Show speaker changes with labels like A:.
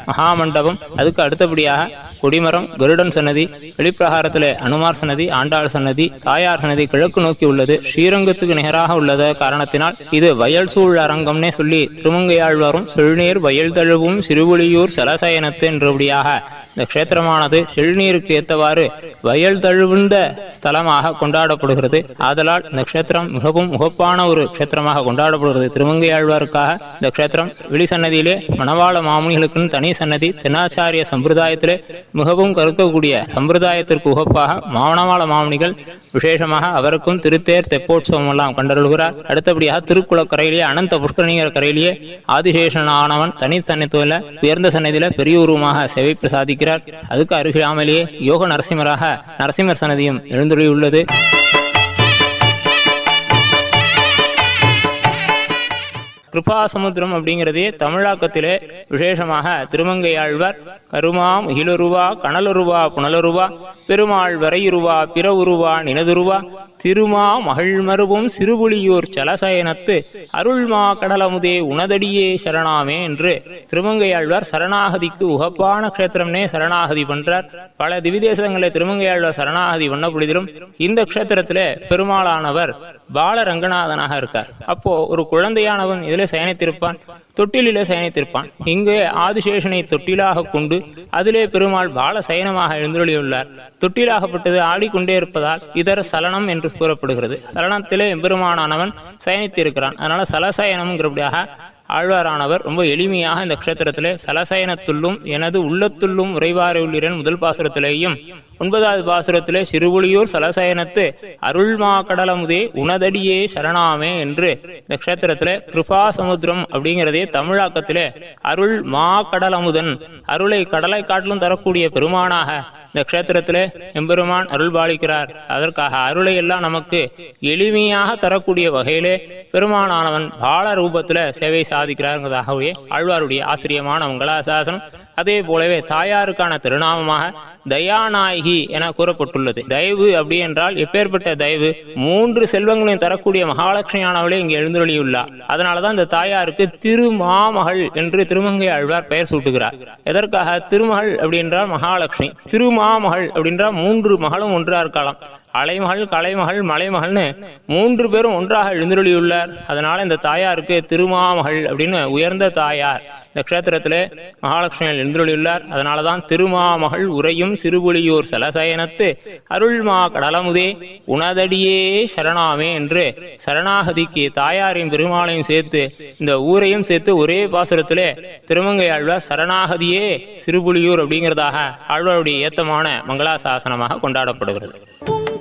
A: மகாமண்டபம் அதுக்கு அடுத்தபடியாக கொடிமரம் கருடன் சன்னதி வெளிப்பிரகாரத்திலே அனுமார் சன்னதி ஆண்டாள் சன்னதி தாயார் சன்னதி கிழக்கு நோக்கி உள்ளது ஸ்ரீரங்கத்துக்கு நிகராக உள்ளத காரணத்தினால் இது வயல் சூழ் அரங்கம்னே சொல்லி திருமங்கையாழ்வாரும் செழுநீர் வயல் தழுவும் சிறுபுலியூர் சலசயனத்து என்றபடியாக இந்த க்ஷேத்திரமானது செழுநீருக்கு ஏத்தவாறு வயல் தழுவிந்த ஸ்தலமாக கொண்டாடப்படுகிறது ஆதலால் இந்த க்ஷேத்திரம் மிகவும் முகப்பான ஒரு க்ஷேத்திரமாக கொண்டாடப்படுகிறது திருமங்கையாழ்வாருக்காக இந்த க்ஷேத்திரம் வெளி சன்னதியிலே மணவாள மாமுனிகளுக்குன்னு தனி சன்னதி தென்னாச்சாரிய சம்பிரதாயத்திலே மிகவும் கருக்கக்கூடிய சம்பிரதாயத்திற்கு உகப்பாக மாவனவாள மாமுனிகள் விசேஷமாக அவருக்கும் திருத்தேர் தெப்போற்சவம் எல்லாம் கண்டருள்கிறார் அடுத்தபடியாக திருக்குளக்கரையிலேயே அனந்த புஷ்கரணிகர் கரையிலேயே ஆதிசேஷனானவன் தனி சன்னத்துல உயர்ந்த சன்னதியில பெரிய உருவமாக சேவை பிரசாதிக்கிறார் அதுக்கு அருகிலாமலேயே யோக நரசிம்மராக நரசிம்மர் சன்னதியும் எழுந்துள்ளது கிருபாசமுத்திரம் அப்படிங்கிறதே தமிழாக்கத்திலே விசேஷமாக திருமங்கையாழ்வார் கருமாம் இகிலுருவா கனலுருவா புனலுருவா பெருமாள் வரையுருவா பிற உருவா நினதுருவா திருமா மகிழ்மருவும் சிறுபுலியூர் சலசயனத்து அருள்மா கடலமுதே உனதடியே சரணாமே என்று திருமங்கையாழ்வார் சரணாகதிக்கு உகப்பான க்ஷேத்திரம்னே சரணாகதி பண்றார் பல திவிதேசங்களில் திருமங்கையாழ்வார் சரணாகதி பண்ண பொழுதிலும் இந்த க்ஷேத்திரத்திலே பெருமாளானவர் பால ரங்கநாதனாக இருக்கார் அப்போ ஒரு குழந்தையானவன் இதிலே சயனித்திருப்பான் தொட்டிலிலே சயனித்திருப்பான் இங்கே ஆதிசேஷனை தொட்டிலாக கொண்டு அதிலே பெருமாள் பால சயனமாக எழுந்தொழியுள்ளார் தொட்டிலாகப்பட்டது ஆடிக்கொண்டே இருப்பதால் இதர் சலனம் என்று கூறப்படுகிறது சலனத்திலே எம்பெருமானானவன் சயனித்திருக்கிறான் அதனால சலசயனம்ங்கிறபடியாக ஆழ்வாரானவர் ரொம்ப எளிமையாக இந்த க்ஷேத்திரத்திலே சலசயனத்துள்ளும் எனது உள்ளத்துள்ளும் உறைவாறு உள்ளிரன் முதல் பாசுரத்திலேயும் ஒன்பதாவது பாசுரத்திலே சிறுபுலியூர் சலசயனத்து அருள்மா கடலமுதே உனதடியே சரணாமே என்று இந்த க்ஷேத்திரத்திலே கிருபா சமுத்திரம் அப்படிங்கிறதே தமிழாக்கத்திலே அருள் மா கடலமுதன் அருளை கடலை காட்டிலும் தரக்கூடிய பெருமானாக இந்த க்ஷேத்திரத்திலே எம்பெருமான் அருள் பாலிக்கிறார் அதற்காக அருளை எல்லாம் நமக்கு எளிமையாக தரக்கூடிய வகையிலே பெருமானானவன் பால ரூபத்துல சேவை சாதிக்கிறாருங்கிறதாகவே ஆழ்வாருடைய ஆசிரியமான மங்களாசாசனம் அதே போலவே தாயாருக்கான திருநாமமாக தயாநாயகி என கூறப்பட்டுள்ளது தயவு அப்படி என்றால் எப்பேற்பட்ட தயவு மூன்று செல்வங்களையும் தரக்கூடிய மகாலட்சுமியானவளே இங்கே எழுந்தொழியுள்ளார் அதனாலதான் இந்த தாயாருக்கு திருமாமகள் என்று திருமங்கை ஆழ்வார் பெயர் சூட்டுகிறார் எதற்காக திருமகள் அப்படி என்றால் மகாலட்சுமி திருமாமகள் அப்படின்றால் மூன்று மகளும் ஒன்றா இருக்கலாம் அலைமகள் கலைமகள் மலைமகள்னு மூன்று பேரும் ஒன்றாக எழுந்தருளியுள்ளார் அதனால இந்த தாயாருக்கு திருமாமகள் அப்படின்னு உயர்ந்த தாயார் இந்த க்ஷேத்திரத்திலே மகாலட்சுமியில் எழுந்தருளியுள்ளார் அதனாலதான் திருமாமகள் உரையும் சிறுபுலியூர் சலசயனத்து அருள்மா கடலமுதே உனதடியே சரணாமே என்று சரணாகதிக்கு தாயாரையும் பெருமாளையும் சேர்த்து இந்த ஊரையும் சேர்த்து ஒரே பாசுரத்திலே திருமங்கை ஆழ்வார் சரணாகதியே சிறுபுலியூர் அப்படிங்கிறதாக ஆழ்வாருடைய ஏத்தமான மங்களாசாசனமாக கொண்டாடப்படுகிறது